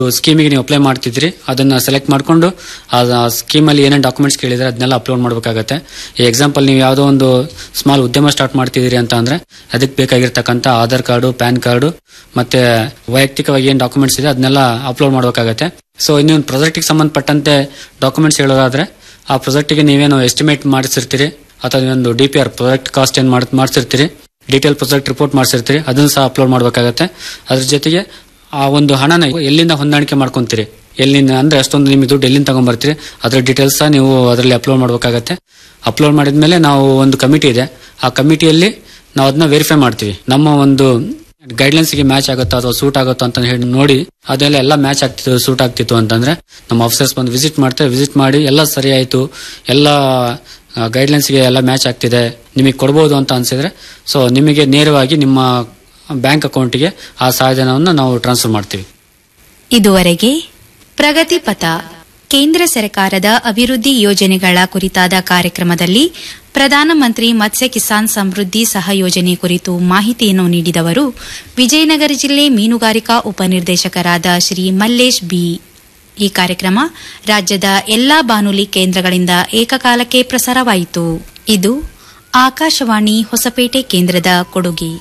ಸ್ಕೀಮಿಗೆ ನೀವು ಅಪ್ಲೈ ಮಾಡ್ತಿದ್ರಿ ಅದನ್ನ ಸೆಲೆಕ್ಟ್ ಮಾಡ್ಕೊಂಡು ಆ ಸ್ಕೀಮಲ್ಲಿ ಏನೇನು ಡಾಕ್ಯುಮೆಂಟ್ಸ್ ಕೇಳಿದ್ರೆ ಅದನ್ನೆಲ್ಲ ಅಪ್ಲೋಡ್ ಮಾಡಬೇಕಾಗತ್ತೆ ಈ ಎಕ್ಸಾಂಪಲ್ ನೀವು ಯಾವುದೋ ಒಂದು ಸ್ಮಾಲ್ ಉದ್ಯಮ ಸ್ಟಾರ್ಟ್ ಮಾಡ್ತಿದ್ದೀರಿ ಅಂತ ಅಂದ್ರೆ ಅದಕ್ಕೆ ಬೇಕಾಗಿರ್ತಕ್ಕಂಥ ಆಧಾರ್ ಕಾರ್ಡು ಪ್ಯಾನ್ ಕಾರ್ಡು ಮತ್ತೆ ವೈಯಕ್ತಿಕವಾಗಿ ಏನು ಡಾಕ್ಯುಮೆಂಟ್ಸ್ ಇದೆ ಅದನ್ನೆಲ್ಲ ಅಪ್ಲೋಡ್ ಮಾಡಬೇಕಾಗತ್ತೆ ಸೊ ಇನ್ನೊಂದು ಪ್ರಾಜೆಕ್ಟಿಗೆ ಸಂಬಂಧಪಟ್ಟಂತೆ ಡಾಕ್ಯುಮೆಂಟ್ಸ್ ಹೇಳೋದಾದ್ರೆ ಆ ಪ್ರಾಜೆಕ್ಟಿಗೆ ನೀವೇನು ಎಸ್ಟಿಮೇಟ್ ಮಾಡಿಸಿರ್ತೀರಿ ಅಥವಾ ಒಂದು D P R project cost ಏನು ಮಾಡಿಸಿರ್ತೀರಿ ಡೀಟೇಲ್ ಪ್ರಾಜೆಕ್ಟ್ ರಿಪೋರ್ಟ್ ಮಾಡಿಸಿರ್ತೀರಿ ಅದನ್ನು ಸಹ ಅಪ್ಲೋಡ್ ಮಾಡಬೇಕಾಗತ್ತೆ ಅದ್ರ ಜೊತೆಗೆ ಆ ಒಂದು ಹಣನ ಎಲ್ಲಿಂದ ಹೊಂದಾಣಿಕೆ ಮಾಡ್ಕೊಂತೀರಿ ಎಲ್ಲಿಂದ ಅಂದ್ರೆ ಅಷ್ಟೊಂದು ನಿಮಗೆ ದುಡ್ಡು ಎಲ್ಲಿಂದ ತಗೊಂಡ್ಬರ್ತೀರಿ ಅದ್ರ ಡೀಟೇಲ್ಸ್ ಸಹ ನೀವು ಅದರಲ್ಲಿ ಅಪ್ಲೋಡ್ ಮಾಡಬೇಕಾಗತ್ತೆ ಅಪ್ಲೋಡ್ ಮಾಡಿದ್ಮೇಲೆ ನಾವು ಒಂದು ಕಮಿಟಿ ಇದೆ ಆ ಕಮಿಟಿಯಲ್ಲಿ ನಾವು ಅದನ್ನ ವೆರಿಫೈ ಮಾಡ್ತೀವಿ ನಮ್ಮ ಒಂದು ಗೈಡ್ಲೈನ್ಸ್ ಗೆ ಮ್ಯಾಚ್ ಆಗುತ್ತಾ ಅಥವಾ ಸೂಟ್ ಆಗುತ್ತಾ ಅಂತ ಹೇಳಿ ನೋಡಿ ಅದೆಲ್ಲ ಎಲ್ಲ ಮ್ಯಾಚ್ ಆಗ್ತಿತ್ತು ಸೂಟ್ ಆಗ್ತಿತ್ತು ಅಂತಂದ್ರೆ ನಮ್ಮ ಆಫೀಸರ್ಸ್ ಬಂದು ವಿಸಿಟ್ ಮಾಡ್ತಾರೆ ವಿಸಿಟ್ ಮಾಡಿ ಎಲ್ಲ ಸರಿ ಆಯ್ತು ಎಲ್ಲ ಗೈಡ್ಲೈನ್ಸ್ ಗೆ ಎಲ್ಲ ಮ್ಯಾಚ್ ಆಗ್ತಿದೆ ನಿಮಗೆ ಕೊಡ್ಬೋದು ಅಂತ ಅನ್ಸಿದ್ರೆ ಸೊ ನಿಮಗೆ ನೇರವಾಗಿ ನಿಮ್ಮ ಬ್ಯಾಂಕ್ ಅಕೌಂಟ್ಗೆ ಆ ಸಹಾಯಧನವನ್ನು ನಾವು ಟ್ರಾನ್ಸ್ಫರ್ ಮಾಡ್ತೀವಿ ಇದುವರೆಗೆ ಪ್ರಗತಿ ಪಥ ಕೇಂದ್ರ ಸರ್ಕಾರದ ಅಭಿವೃದ್ಧಿ ಯೋಜನೆಗಳ ಕುರಿತಾದ ಕಾರ್ಯಕ್ರಮದಲ್ಲಿ ಪ್ರಧಾನಮಂತ್ರಿ ಮತ್ಸ್ಯ ಕಿಸಾನ್ ಸಮೃದ್ಧಿ ಸಹಯೋಜನೆ ಕುರಿತು ಮಾಹಿತಿಯನ್ನು ನೀಡಿದವರು ವಿಜಯನಗರ ಜಿಲ್ಲೆ ಮೀನುಗಾರಿಕಾ ಉಪನಿರ್ದೇಶಕರಾದ ಶ್ರೀ ಮಲ್ಲೇಶ್ ಬಿ ಈ ಕಾರ್ಯಕ್ರಮ ರಾಜ್ಯದ ಎಲ್ಲಾ ಬಾನುಲಿ ಕೇಂದ್ರಗಳಿಂದ ಏಕಕಾಲಕ್ಕೆ ಪ್ರಸಾರವಾಯಿತು ಇದು ಆಕಾಶವಾಣಿ ಹೊಸಪೇಟೆ ಕೇಂದ್ರದ ಕೊಡುಗೆ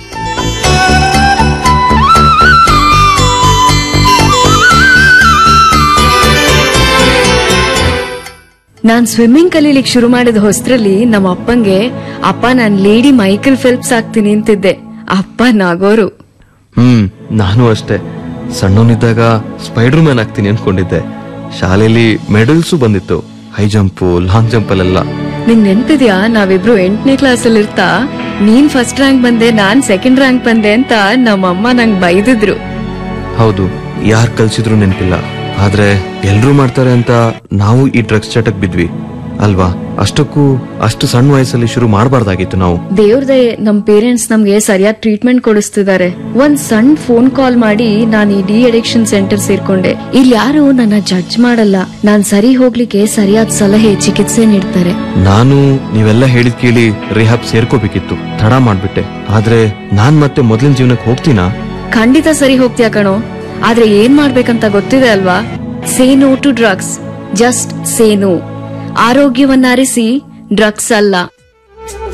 ನಾನ್ ಸ್ವಿಮ್ಮಿಂಗ್ ಕಲೀಲಿಕ್ ಶುರು ಮಾಡಿದ ಹೊಸ್ತ್ರಲ್ಲಿ ನಮ್ಮ ಅಪ್ಪಂಗೆ ಅಪ್ಪ ನಾನ್ ಲೇಡಿ ಮೈಕಲ್ ಫೆಲ್ಪ್ಸ್ ಆಗ್ತೀನಿ ಅಂತಿದ್ದೆ ಅಪ್ಪ ನಾಗೋರು ಹ್ಮ್ ನಾನು ಅಷ್ಟೇ ಸಣ್ಣವನಿದ್ದಾಗ ಸ್ಪೈಡರ್ ಮ್ಯಾನ್ ಆಗ್ತೀನಿ ಅನ್ಕೊಂಡಿದ್ದೆ ಶಾಲೆಯಲ್ಲಿ ಮೆಡಲ್ಸು ಬಂದಿತ್ತು ಹೈ ಜಂಪು ಲಾಂಗ್ ಜಂಪ್ ಅಲ್ಲೆಲ್ಲ ನಿಂಗ್ ನೆನ್ಪಿದ್ಯಾ ನಾವಿಬ್ರು ಎಂಟನೇ ಕ್ಲಾಸ್ ಅಲ್ಲಿ ಇರ್ತಾ ನೀನ್ ಫಸ್ಟ್ ರ್ಯಾಂಕ್ ಬಂದೆ ನಾನ್ ಸೆಕೆಂಡ್ ರ್ಯಾಂಕ್ ಬಂದೆ ಅಂತ ನಮ್ಮಮ್ಮ ನಂಗ್ ಬೈದಿದ್ರು ಹೌದು ಯಾರ್ ಕಲ್ಸಿದ್ರು ನೆನಪಿಲ್ಲ ಆದ್ರೆ ಎಲ್ರೂ ಮಾಡ್ತಾರೆ ಅಂತ ನಾವು ಈ ಡ್ರಗ್ಸ್ ಚಟಕ್ ಬಿದ್ವಿ ಅಲ್ವಾ ಅಷ್ಟಕ್ಕೂ ಅಷ್ಟು ಸಣ್ಣ ವಯಸ್ಸಲ್ಲಿ ಶುರು ಮಾಡಬಾರ್ದಾಗಿತ್ತು ನಾವು ದೇವ್ರದೇ ನಮ್ ಪೇರೆಂಟ್ಸ್ ನಮ್ಗೆ ಸರಿಯಾದ ಟ್ರೀಟ್ಮೆಂಟ್ ಕೊಡಿಸ್ತಿದ್ದಾರೆ ಒಂದ್ ಸಣ್ಣ ಫೋನ್ ಕಾಲ್ ಮಾಡಿ ನಾನ್ ಈ ಡಿ ಅಡಿಕ್ಷನ್ ಸೆಂಟರ್ ಸೇರ್ಕೊಂಡೆ ಇಲ್ಲಿ ಯಾರು ನನ್ನ ಜಡ್ಜ್ ಮಾಡಲ್ಲ ನಾನ್ ಸರಿ ಹೋಗ್ಲಿಕ್ಕೆ ಸರಿಯಾದ ಸಲಹೆ ಚಿಕಿತ್ಸೆ ನೀಡ್ತಾರೆ ನಾನು ನೀವೆಲ್ಲ ಹೇಳಿದ್ ಕೇಳಿ ರಿಹಾಬ್ ಸೇರ್ಕೋಬೇಕಿತ್ತು ತಡ ಮಾಡ್ಬಿಟ್ಟೆ ಆದ್ರೆ ನಾನ್ ಮತ್ತೆ ಮೊದ್ಲಿನ ಜೀವನಕ್ಕೆ ಹೋಗ್ತೀನಾ ಖಂಡಿತ ಸರಿ ಹೋಗ್ತೀಯ ಕಣೋ ಆದ್ರೆ ಏನ್ ಮಾಡ್ಬೇಕಂತ ಗೊತ್ತಿದೆ ಅಲ್ವಾ say no to drugs just say no ಆರೋಗ್ಯವನ್ನ ಅರಿಸಿ ಡ್ರಗ್ಸ್ ಅಲ್ಲ